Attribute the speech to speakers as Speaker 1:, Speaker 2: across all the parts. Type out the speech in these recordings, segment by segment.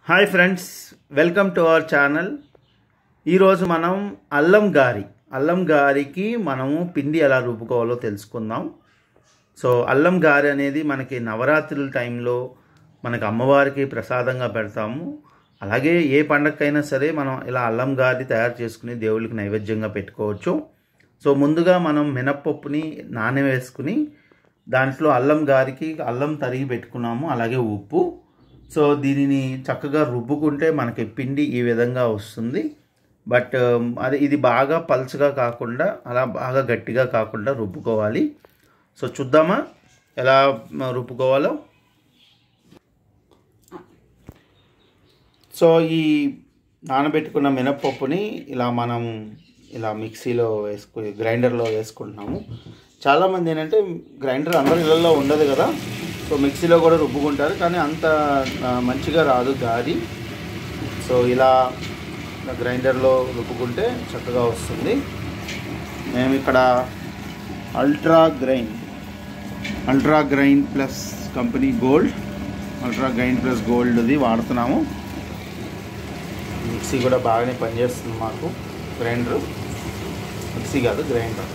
Speaker 1: hi friends welcome to our channel ఈరోజు మనం అల్లం గారి అల్లం గారికి మనము పిండి ఎలా రుబ్బుకోవాలో తెలుసుకుందాం సో అల్లం గారి అనేది మనకి నవరాత్రుల టైంలో మనకి అమ్మవారికి ప్రసాదంగా పెడతాము అలాగే ఏ పండగకైనా సరే మనం ఇలా అల్లం గారి తయారు చేసుకుని దేవుళ్ళకి నైవేద్యంగా పెట్టుకోవచ్చు సో ముందుగా మనం మినప్పప్పుని నానవేసుకుని దాంట్లో అల్లం గారికి అల్లం తరిగి పెట్టుకున్నాము అలాగే ఉప్పు సో దీనిని చక్కగా రుబ్బుకుంటే మనకి పిండి ఈ విధంగా వస్తుంది బట్ అది ఇది బాగా పల్చగా కాకుండా అలా బాగా గట్టిగా కాకుండా రుబ్బుకోవాలి సో చూద్దామా ఎలా రుబ్బుకోవాలో సో ఈ నానబెట్టుకున్న మినప్పప్పుని ఇలా మనం ఇలా మిక్సీలో వేసుకు గ్రైండర్లో వేసుకుంటున్నాము చాలామంది ఏంటంటే గ్రైండర్ అందరి ఇళ్ళల్లో ఉండదు కదా సో మిక్సీలో కూడా రుబ్బుకుంటారు కానీ అంత ఆ, మంచిగా రాదు గారి సో ఇలా గ్రైండర్లో రుబ్బుకుంటే చక్కగా వస్తుంది మేము ఇక్కడ ultra grind ultra grind plus company gold ultra grind plus గోల్డ్ది వాడుతున్నాము మిక్సీ కూడా బాగానే పనిచేస్తుంది మాకు గ్రైండర్ మిక్సీ కాదు గ్రైండర్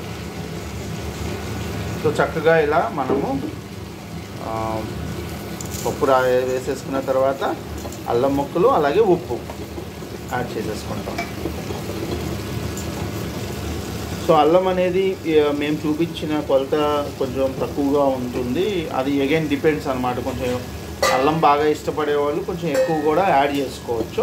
Speaker 1: సో చక్కగా ఇలా మనము ఆ, పప్పు రా వేసేసుకున్న తర్వాత అల్లం ముక్కలు అలాగే ఉప్పు యాడ్ చేసేసుకుంటాం సో అల్లం అనేది ఆ, మేము చూపించిన కొలత కొంచెం తక్కువగా ఉంటుంది అది అగైన్ డిపెండ్స్ అనమాట కొంచెం అల్లం బాగా ఇష్టపడే వాళ్ళు కొంచెం ఎక్కువ కూడా యాడ్ చేసుకోవచ్చు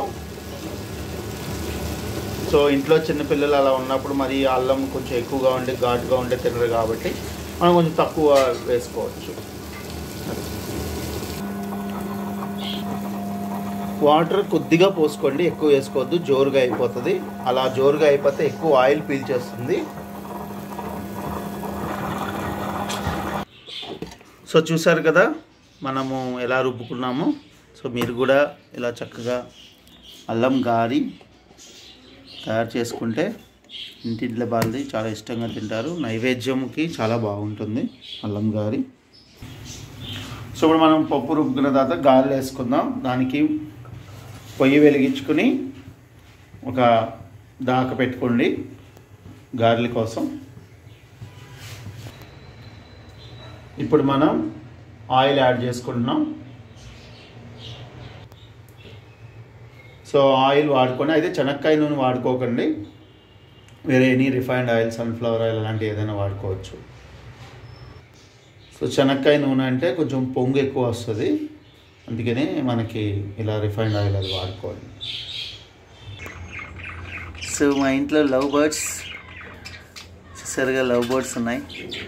Speaker 1: సో ఇంట్లో చిన్నపిల్లలు అలా ఉన్నప్పుడు మరి అల్లం కొంచెం ఎక్కువగా ఉండి ఘాటుగా ఉంటే తినరు కాబట్టి మనం కొంచెం తక్కువ వేసుకోవచ్చు వాటర్ కొద్దిగా పోసుకోండి ఎక్కువ వేసుకోవద్దు జోరుగా అయిపోతుంది అలా జోరుగా అయిపోతే ఎక్కువ ఆయిల్ పీల్చేస్తుంది సో చూసారు కదా మనము ఎలా రుబ్బుకున్నాము సో మీరు కూడా ఇలా చక్కగా అల్లం గారి తయారు చేసుకుంటే ఇంటింట్లో బాల్ది చాలా ఇష్టంగా తింటారు నైవేద్యంకి చాలా బాగుంటుంది అల్లం గారి సో ఇప్పుడు మనం పప్పు రుబ్బుకున్న తర్వాత గారెలు వేసుకుందాం దానికి పొయ్యి వెలిగించుకుని ఒక దాక పెట్టుకోండి గారెల కోసం ఇప్పుడు మనం ఆయిల్ యాడ్ చేసుకుంటున్నాం సో ఆయిల్ వాడుకొని అయితే చెనక్కాయ నూనె వాడుకోకండి వేరే any refined oil sunflower oil అలాంటి ఏదైనా వాడుకోవచ్చు సో శనక్కాయ నూనె అంటే కొంచెం పొంగు ఎక్కువ వస్తుంది అందుకనే మనకి ఇలా రిఫైన్డ్ ఆయిల్ అది వాడుకోవాలి సో మా ఇంట్లో లవ్ బర్డ్స్ చూసారుగా లవ్ బర్డ్స్ ఉన్నాయి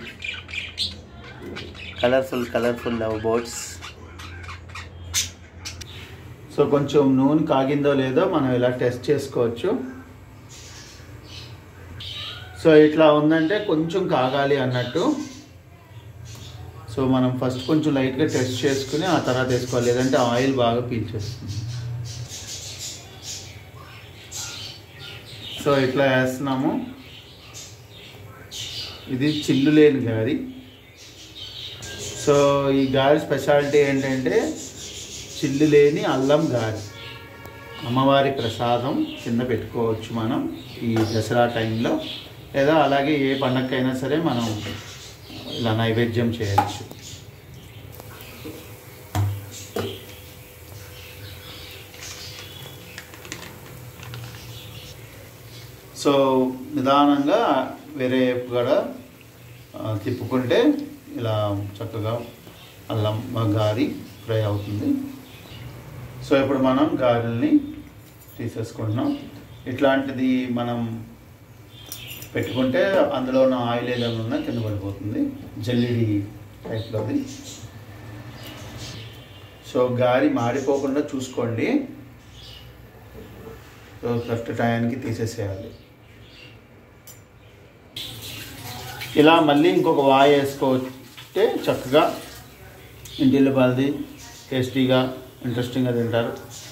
Speaker 1: colourful colourful love birds so కొంచెం నూనె కాగిందో లేదో మనం ఇలా టెస్ట్ చేసుకోవచ్చు సో ఇట్లా ఉందంటే కొంచెం కాగాలి అన్నట్టు సో మనం ఫస్ట్ కొంచెం లైట్గా టెస్ట్ చేసుకుని ఆ తర్వాత వేసుకోవాలి లేదంటే ఆయిల్ బాగా పీల్చేస్తుంది సో ఇట్లా వేస్తున్నాము ఇది చిల్లు లేని గారి సో ఈ గారి స్పెషాలిటీ ఏంటంటే చిల్లు లేని అల్లం గారి అమ్మవారి ప్రసాదం కింద పెట్టుకోవచ్చు మనం ఈ దసరా టైంలో లేదా అలాగే ఏ పండగకైనా సరే మనం ఇలా నైవేద్యం చేయొచ్చు సో నిదానంగా వేరే కూడా ఆ, తిప్పుకుంటే ఇలా చక్కగా అల్లం గారి ఫ్రై అవుతుంది సో ఇప్పుడు మనం గారెల్ని తీసేసుకుంటున్నాం ఇట్లాంటిది మనం పెట్టుకుంటే అందులో ఉన్న ఆయిల్ ఏదైనా ఉన్నా కింద పడిపోతుంది జల్లిడి టైప్లోది సో గారి మాడిపోకుండా చూసుకోండి సో కరెక్ట్ టయానికి తీసేసేయాలి ఇలా మళ్ళీ ఇంకొక వాయి వేసుకోతే చక్కగా ఇంటిల్లి పాలది టేస్టీగా ఇంట్రెస్టింగ్గా తింటారు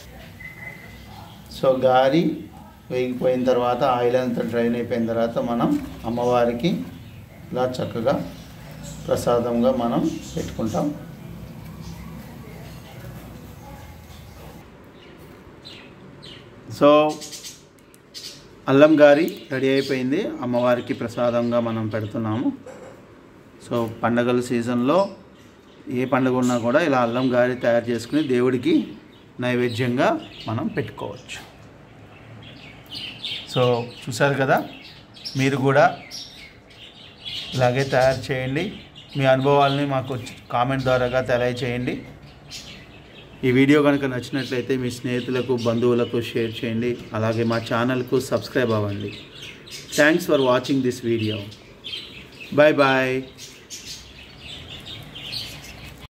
Speaker 1: సో గారి వేగిపోయిన తర్వాత ఆయిల్ అంతా డ్రైన్ అయిపోయిన తర్వాత మనం అమ్మవారికి ఇలా చక్కగా ప్రసాదంగా మనం పెట్టుకుంటాం సో అల్లం గారి రెడీ అయిపోయింది అమ్మవారికి ప్రసాదంగా మనం పెడుతున్నాము సో పండగల సీజన్లో ఏ పండుగ ఉన్నా కూడా ఇలా అల్లం గారి తయారు చేసుకుని దేవుడికి నైవేద్యంగా మనం పెట్టుకోవచ్చు సో చూసారు కదా మీరు కూడా ఇలాగే తయారు చేయండి మీ అనుభవాల్ని మాకు కామెంట్ ద్వారాగా తెలియచేయండి ఈ వీడియో కనుక నచ్చినట్లయితే మీ స్నేహితులకు బంధువులకు షేర్ చేయండి అలాగే మా ఛానల్కు సబ్స్క్రైబ్ అవ్వండి thanks for watching this video bye bye